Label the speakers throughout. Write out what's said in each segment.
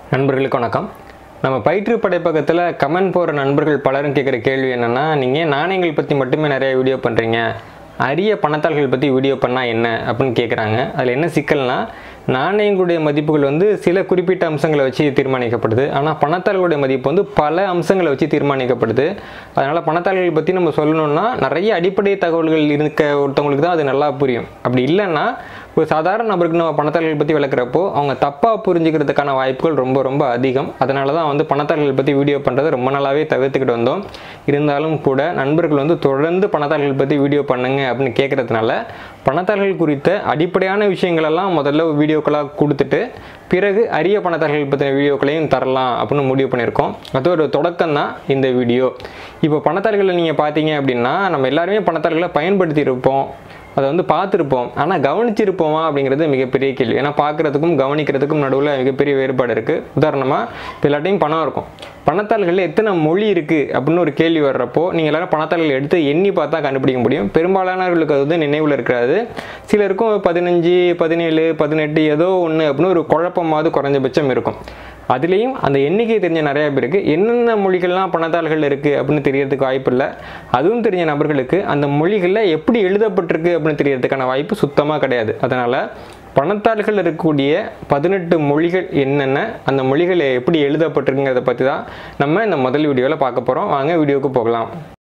Speaker 1: நண்பர்களுக்கு வணக்கம் நம்ம பயிற்று படைப்பகத்தில் கமெண்ட் போகிற நண்பர்கள் பலரும் கேட்குற கேள்வி என்னென்னா நீங்கள் நாணயங்கள் பற்றி மட்டுமே நிறைய வீடியோ பண்ணுறீங்க அரிய பணத்தாள்கள் பற்றி வீடியோ பண்ணால் என்ன அப்படின்னு கேட்குறாங்க அதில் என்ன சிக்கல்னா நாணயங்களுடைய மதிப்புகள் வந்து சில குறிப்பிட்ட அம்சங்களை வச்சு தீர்மானிக்கப்படுது ஆனால் பணத்தாள்களுடைய மதிப்பு வந்து பல அம்சங்களை வச்சு தீர்மானிக்கப்படுது அதனால் பணத்தாள்கள் பற்றி நம்ம சொல்லணும்னா நிறைய அடிப்படை தகவல்கள் இருக்க ஒருத்தவங்களுக்கு தான் அது நல்லா புரியும் அப்படி இல்லைன்னா ஒரு சாதாரண நபருக்கு நம்ம பணத்தாள்கள் பற்றி விளக்குறப்போ அவங்க தப்பாக புரிஞ்சுக்கிறதுக்கான வாய்ப்புகள் ரொம்ப ரொம்ப அதிகம் அதனால தான் வந்து பணத்தாள்கள் பற்றி வீடியோ பண்ணுறது ரொம்ப நாளாகவே தவிர்த்துக்கிட்டு வந்தோம் இருந்தாலும் கூட நண்பர்கள் வந்து தொடர்ந்து பணத்தாள்கள் பற்றி வீடியோ பண்ணுங்க அப்படின்னு கேட்குறதுனால பணத்தாள்கள் குறித்த அடிப்படையான விஷயங்களெல்லாம் முதல்ல வீடியோக்களாக கொடுத்துட்டு பிறகு அரிய பணத்தாள்கள் பற்றின வீடியோக்களையும் தரலாம் அப்படின்னு முடிவு பண்ணியிருக்கோம் அது ஒரு தொடக்கம் தான் இந்த வீடியோ இப்போ பணத்தாள்களை நீங்கள் பார்த்தீங்க அப்படின்னா நம்ம எல்லாருமே பணத்தாள்களை பயன்படுத்தி இருப்போம் அதை வந்து பார்த்துருப்போம் ஆனால் கவனிச்சிருப்போமா அப்படிங்கிறது மிகப்பெரிய கேள்வி ஏன்னா பார்க்குறதுக்கும் கவனிக்கிறதுக்கும் நடுவில் மிகப்பெரிய வேறுபாடு இருக்குது உதாரணமாக இப்போ எல்லாட்டையும் பணம் இருக்கும் பணத்தாள்களில் எத்தனை மொழி இருக்குது அப்படின்னு ஒரு கேள்வி வர்றப்போ நீங்கள் எல்லாரும் பணத்தாள்கள் எடுத்து எண்ணி பார்த்தா கண்டுபிடிக்க முடியும் பெரும்பாலானவர்களுக்கு அது வந்து நினைவில் இருக்காது சிலருக்கும் பதினஞ்சு பதினேழு பதினெட்டு ஏதோ ஒன்று அப்படின்னு ஒரு குழப்பமாவது குறைஞ்சபட்சம் இருக்கும் அதுலேயும் அந்த எண்ணிக்கை தெரிஞ்ச நிறைய பேருக்கு என்னென்ன மொழிகள்லாம் பணத்தாள்கள் இருக்குது அப்படின்னு தெரியறதுக்கு வாய்ப்பு இல்லை அதுவும் தெரிஞ்ச நபர்களுக்கு அந்த மொழிகளில் எப்படி எழுதப்பட்டிருக்கு அப்படின்னு தெரியறதுக்கான வாய்ப்பு சுத்தமாக கிடையாது அதனால் பணத்தாள்கள் இருக்கக்கூடிய பதினெட்டு மொழிகள் என்னென்ன அந்த மொழிகள் எப்படி எழுதப்பட்டிருக்குங்கிறத பற்றி தான் நம்ம இந்த முதல் வீடியோவில் பார்க்க போகிறோம் வாங்க வீடியோவுக்கு போகலாம்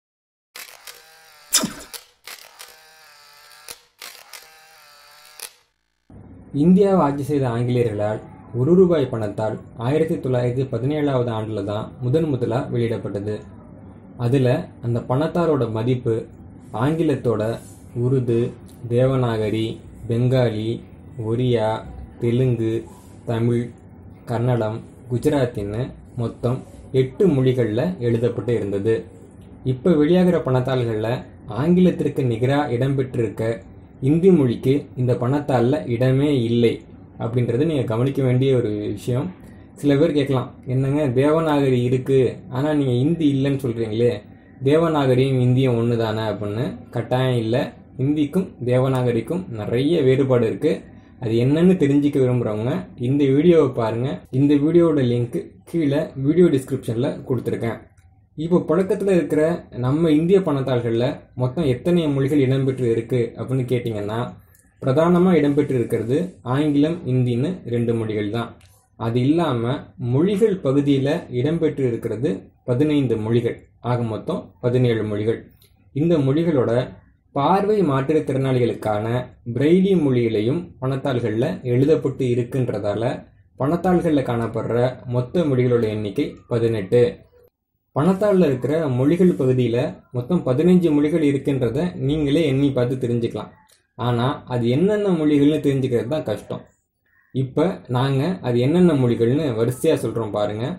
Speaker 2: இந்தியாவை ஆட்சி செய்த ஆங்கிலேயர்களால் ஒரு ரூபாய் பணத்தால் ஆயிரத்தி தொள்ளாயிரத்தி பதினேழாவது ஆண்டில் தான் முதன் முதலாக வெளியிடப்பட்டது அதில் அந்த பணத்தாரோட மதிப்பு ஆங்கிலத்தோட உருது தேவநாகரி பெங்காலி ஒரியா தெலுங்கு தமிழ் கன்னடம் குஜராத்தின்னு மொத்தம் எட்டு மொழிகளில் எழுதப்பட்டு இருந்தது இப்போ வெளியாகிற பணத்தாள்களில் ஆங்கிலத்திற்கு நிகராக இடம்பெற்றிருக்க இந்தி மொழிக்கு இந்த பணத்தாளில் இடமே இல்லை அப்படின்றது நீங்கள் கவனிக்க வேண்டிய ஒரு விஷயம் சில பேர் கேட்கலாம் என்னங்க தேவநாகரி இருக்குது ஆனால் நீங்கள் இந்தி இல்லைன்னு சொல்கிறீங்களே தேவநாகரியும் இந்தியும் ஒன்று தானே அப்படின்னு கட்டாயம் இல்லை இந்திக்கும் தேவநாகரிக்கும் நிறைய வேறுபாடு இருக்குது அது என்னன்னு தெரிஞ்சுக்க விரும்புகிறவங்க இந்த வீடியோவை பாருங்கள் இந்த வீடியோவோட லிங்க் கீழே வீடியோ டிஸ்கிரிப்ஷனில் கொடுத்துருக்கேன் இப்போ புழக்கத்தில் இருக்கிற நம்ம இந்திய பணத்தாள்களில் மொத்தம் எத்தனை மொழிகள் இடம்பெற்று இருக்குது அப்படின்னு கேட்டிங்கன்னா பிரதானமாக இடம்பெற்று இருக்கிறது ஆங்கிலம் இந்தின்னு ரெண்டு மொழிகள் தான் அது இல்லாமல் மொழிகள் பகுதியில் இடம்பெற்று இருக்கிறது பதினைந்து மொழிகள் ஆக மொத்தம் பதினேழு மொழிகள் இந்த மொழிகளோட பார்வை மாற்றுத்திறனாளிகளுக்கான பிரெய்லி மொழியிலையும் பணத்தாள்களில் எழுதப்பட்டு இருக்குன்றதால பணத்தாள்களில் காணப்படுற மொத்த மொழிகளோட எண்ணிக்கை பதினெட்டு பணத்தாளில் இருக்கிற மொழிகள் பகுதியில் மொத்தம் பதினஞ்சு மொழிகள் இருக்குன்றத நீங்களே எண்ணி பார்த்து தெரிஞ்சுக்கலாம் ஆனால் அது என்னென்ன மொழிகள்னு தெரிஞ்சுக்கிறது தான் கஷ்டம் இப்போ நாங்கள் அது என்னென்ன மொழிகள்னு வரிசையாக சொல்கிறோம் பாருங்கள்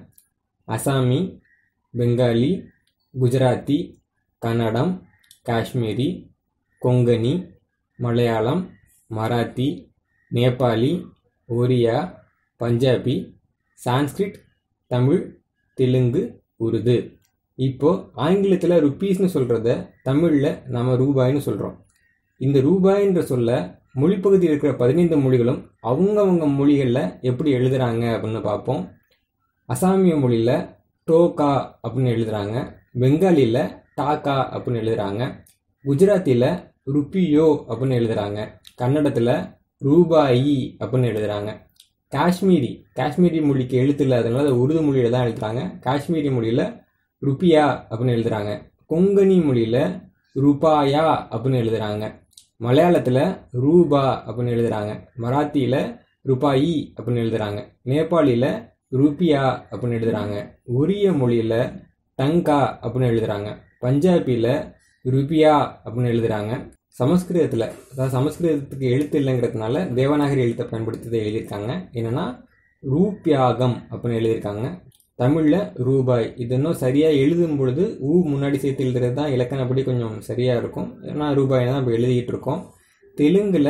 Speaker 2: அசாமி பெங்காலி குஜராத்தி கன்னடம் காஷ்மீரி கொங்கணி மலையாளம் மராத்தி நேபாளி ஒரியா பஞ்சாபி சான்ஸ்கிரிட் தமிழ் தெலுங்கு உருது இப்போ ஆங்கிலத்தில் ருப்பீஸ்னு சொல்கிறத தமிழில் நம்ம ரூபாய்னு சொல்கிறோம் இந்த ரூபாய்ன்ற சொல்ல மொழிப்பகுதியில் இருக்கிற பதினைந்து மொழிகளும் அவங்கவங்க மொழிகளில் எப்படி எழுதுகிறாங்க அப்படின்னு பார்ப்போம் அசாமிய மொழியில் டோகா அப்படின்னு எழுதுகிறாங்க பெங்காலியில் டாக்கா அப்படின்னு எழுதுகிறாங்க குஜராத்தியில் ருப்பியோ அப்படின்னு எழுதுகிறாங்க கன்னடத்தில் ரூபாயி அப்படின்னு எழுதுகிறாங்க காஷ்மீரி காஷ்மீரி மொழிக்கு எழுத்து இல்லாதனால அதை உருது மொழியில் தான் எழுதுறாங்க காஷ்மீரி மொழியில் ருப்பியா அப்படின்னு எழுதுறாங்க கொங்கணி மொழியில் ரூபாயா அப்படின்னு எழுதுறாங்க மலையாளத்தில் ரூபா அப்படின்னு எழுதுறாங்க மராத்தியில் ரூபாயி அப்படின்னு எழுதுறாங்க நேபாளியில் ரூபியா அப்படின்னு எழுதுறாங்க ஒரிய மொழியில் டங்கா அப்படின்னு எழுதுறாங்க பஞ்சாபியில் ருபியா அப்படின்னு எழுதுறாங்க சமஸ்கிருதத்தில் அதாவது சமஸ்கிருதத்துக்கு எழுத்து இல்லைங்கிறதுனால தேவநாகரி எழுத்தை பயன்படுத்தி எழுதியிருக்காங்க என்னென்னா ரூபியாகம் அப்படின்னு எழுதியிருக்காங்க தமிழில் ரூபாய் இது இன்னும் சரியாக எழுதும் பொழுது ஊ முன்னாடி சேர்த்து எழுதுறது தான் இலக்கணப்படி கொஞ்சம் சரியாக இருக்கும் ஏன்னா ரூபாய் தான் இப்போ எழுதிக்கிட்டு இருக்கோம் தெலுங்கில்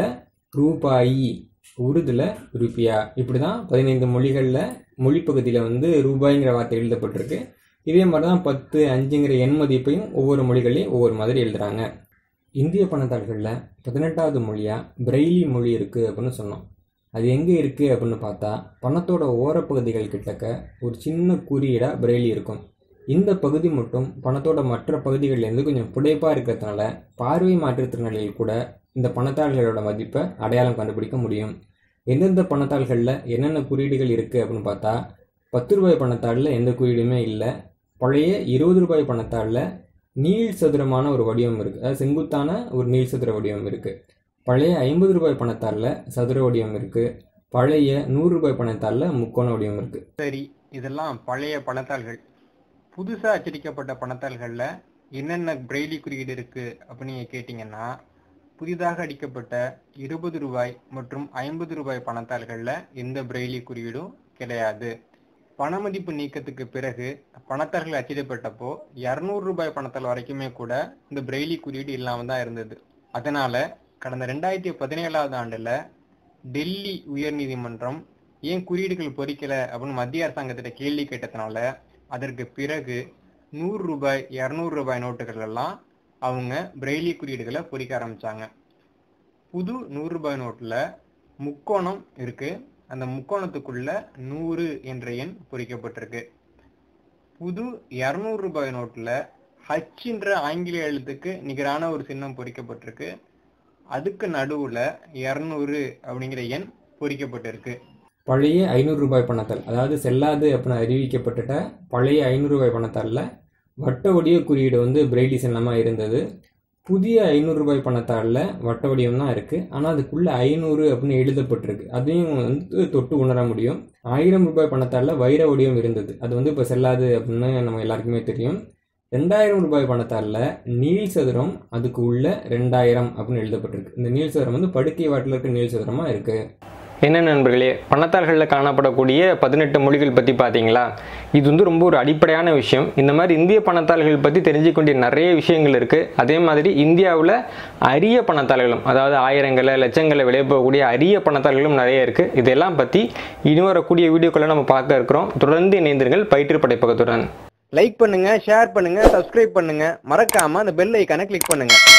Speaker 2: ரூபாயி உருதில் ருபியா இப்படி தான் பதினைந்து மொழிகளில் மொழிப்பகுதியில் வந்து ரூபாய்ங்கிற வார்த்தை எழுதப்பட்டிருக்கு இதே மாதிரி தான் பத்து அஞ்சுங்கிற எண் மதிப்பையும் ஒவ்வொரு மொழிகளையும் ஒவ்வொரு மாதிரி எழுதுகிறாங்க இந்திய பணத்தாள்களில் பதினெட்டாவது மொழியாக பிரெய்லி மொழி இருக்குது அப்படின்னு சொன்னோம் அது எங்கே இருக்குது அப்படின்னு பார்த்தா பணத்தோட ஓரப்பகுதிகள் கிட்டக்க ஒரு சின்ன குறியீடாக பிரெய்லி இருக்கும் இந்த பகுதி மட்டும் பணத்தோட மற்ற பகுதிகள்லேருந்து கொஞ்சம் புடைப்பாக இருக்கிறதுனால பார்வை மாற்றுத்திறனாளிகள் கூட இந்த பணத்தாள்களோட மதிப்பை அடையாளம் கண்டுபிடிக்க முடியும் எந்தெந்த பணத்தாள்களில் என்னென்ன குறியீடுகள் இருக்குது அப்படின்னு பார்த்தா பத்து ரூபாய் பணத்தாளில் எந்த குறியீடுமே இல்லை பழைய இருபது ரூபாய் பணத்தாளில் நீள் சதுரமான ஒரு வடிவம் இருக்குது அதாவது செங்குத்தான ஒரு நீள் சதுர வடிவம் இருக்குது பழைய ஐம்பது ரூபாய் பணத்தாளில் சதுர வடிவம் இருக்குது பழைய நூறு ரூபாய் பணத்தாளில் முக்கோண வடிவம் இருக்குது
Speaker 1: சரி இதெல்லாம் பழைய பணத்தாள்கள் புதுசாக அச்சடிக்கப்பட்ட பணத்தாள்களில் என்னென்ன பிரெய்லி குறியீடு இருக்குது அப்படின்னு நீங்கள் கேட்டிங்கன்னா புதிதாக அடிக்கப்பட்ட இருபது ரூபாய் மற்றும் ஐம்பது ரூபாய் பணத்தாள்களில் எந்த பிரெய்லி குறியீடும் கிடையாது பணமதிப்பு நீக்கத்துக்கு பிறகு பணத்தாள்கள் அச்சிடப்பட்டப்போ இரநூறு ரூபாய் பணத்தாள் வரைக்குமே கூட இந்த பிரெய்லி குறியீடு இல்லாமல் தான் இருந்தது அதனால கடந்த ரெண்டாயிரத்தி பதினேழாவது ஆண்டுல டெல்லி உயர்நீதிமன்றம் ஏன் குறியீடுகள் பொறிக்கல அப்படின்னு மத்திய அரசாங்கத்திட்ட கேள்வி கேட்டதுனால அதற்கு பிறகு நூறு ரூபாய் இரநூறு ரூபாய் நோட்டுகள் எல்லாம் அவங்க பிரெய்லி குறியீடுகளை பொறிக்க ஆரம்பிச்சாங்க புது நூறு ரூபாய் நோட்டுல முக்கோணம் இருக்கு அந்த முக்கோணத்துக்குள்ள நூறு என்ற எண் பொறிக்கப்பட்டிருக்கு புது இரநூறு ரூபாய் நோட்டுல ஹச்ன்ற ஆங்கில எழுத்துக்கு நிகரான ஒரு சின்னம் பொறிக்கப்பட்டிருக்கு அதுக்கு நடுவுல இரநூறு அப்படிங்கிற எண் பொறிக்கப்பட்டிருக்கு
Speaker 2: பழைய ஐநூறு ரூபாய் பணத்தாள் அதாவது செல்லாது அப்படின்னு அறிவிக்கப்பட்டுட்ட பழைய ஐநூறு ரூபாய் பணத்தாளில் வட்ட வடிவ குறியீடு வந்து பிரெய்லி சின்னமாக இருந்தது புதிய ஐநூறு ரூபாய் பணத்தாளில் வட்ட வடிவம் தான் இருக்குது ஆனால் அதுக்குள்ளே ஐநூறு அப்படின்னு எழுதப்பட்டிருக்கு அதையும் வந்து தொட்டு உணர முடியும் ஆயிரம் ரூபாய் பணத்தாளில் வைர வடிவம் இருந்தது அது வந்து இப்போ செல்லாது அப்படின்னு நம்ம எல்லாருக்குமே தெரியும் ரெண்டாயிரம் ரூபாய் பணத்தாளில் நீள் சதுரம் அதுக்கு உள்ள ரெண்டாயிரம் அப்படின்னு எழுதப்பட்டிருக்கு இந்த நீள் சதுரம் வந்து படுக்கை வாட்டில் இருக்க நீள் சதுரமாக இருக்குது
Speaker 1: என்ன நண்பர்களே பணத்தாள்களில் காணப்படக்கூடிய பதினெட்டு மொழிகள் பற்றி பார்த்தீங்களா இது வந்து ரொம்ப ஒரு அடிப்படையான விஷயம் இந்த மாதிரி இந்திய பணத்தாள்கள் பற்றி தெரிஞ்சுக்க வேண்டிய நிறைய விஷயங்கள் இருக்குது அதே மாதிரி இந்தியாவில் அரிய பணத்தாள்களும் அதாவது ஆயிரங்களை லட்சங்களை விலை போகக்கூடிய அரிய பணத்தாள்களும் நிறைய இருக்குது இதெல்லாம் பற்றி இனி வரக்கூடிய வீடியோக்களை நம்ம பார்க்க இருக்கிறோம் தொடர்ந்து இணைந்திருங்கள் பயிற்று படைப்பகத்துடன்
Speaker 3: லைக் பண்ணுங்க ஷேர் பண்ணுங்க சப்ஸ்கிரைப் பண்ணுங்க மறக்காம அந்த பெல் ஐக்கானை கிளிக் பண்ணுங்க